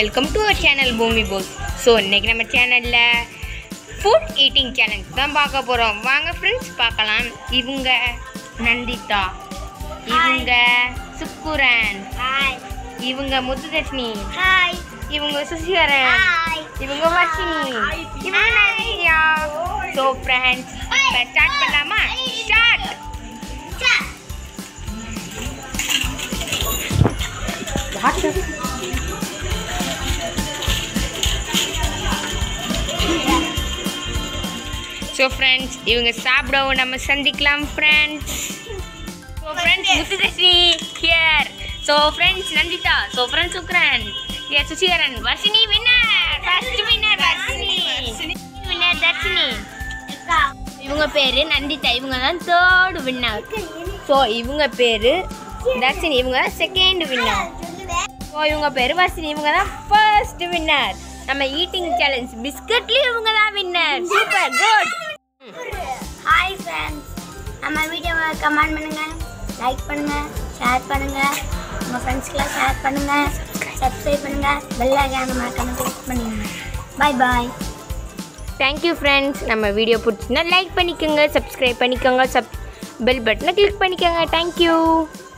welcome to our channel பூமி Bose so இன்னைக்கு நம்ம சேனலில் ஃபுட் ஈட்டிங் சேலஞ்ச் தான் பார்க்க போகிறோம் வாங்க ஃப்ரெண்ட்ஸ் பார்க்கலாம் இவங்க நந்திதா இவங்க சுக்குரன் ஹாய் இவங்க முத்துதர்ஷினி ஹாய் இவங்க சுசிகரன் ஹாய் இவங்க வர்ஷினி இவங்க நந்தியா ஸோ ஃப்ரெண்ட்ஸ் இப்போ ஸ்டார்ட் பண்ணலாமா ஸ்டார்ட் ஸோ ஃப்ரெண்ட்ஸ் இவங்க சாப்பிடவும் நம்ம சந்திக்கலாம் friends so friends Muthudharshini here so friends Nanditha so friends Sukran here Susikaran Varshini winner first winner Varshini winner Dharshini இவங்க பேர் நந்திதா இவங்க தான் தேர்ட் வின்னர் ஸோ இவங்க பேர் தர்ஷினி இவங்க செகண்ட் வின்னர் ஸோ இவங்க பேர் வர்ஷினி இவங்க தான் ஃபர்ஸ்ட் வின்னர் நம்ம ஈட்டிங் சேலஞ்ச் பிஸ்கட்லேயும் இவங்க தான் winner super good hi friends நம்ம வீடியோவை கமெண்ட் பண்ணுங்க லைக் பண்ணுங்க ஷேர் பண்ணுங்க உங்க ஃப்ரெண்ட்ஸ்க்கெல்லாம் ஷேர் பண்ணுங்க சப்ஸ்கிரைப் பண்ணுங்க பெல் ஐக்கான மறக்காம கிளிக் பண்ணுங்க பாய் பாய் தேங்க்யூ ஃப்ரெண்ட்ஸ் நம்ம வீடியோ பிடிச்சிருந்தா லைக் பண்ணிக்கோங்க சப்ஸ்கிரைப் பண்ணிக்கோங்க சப் பெல் பட்டனை கிளிக் பண்ணிக்கோங்க தேங்க்யூ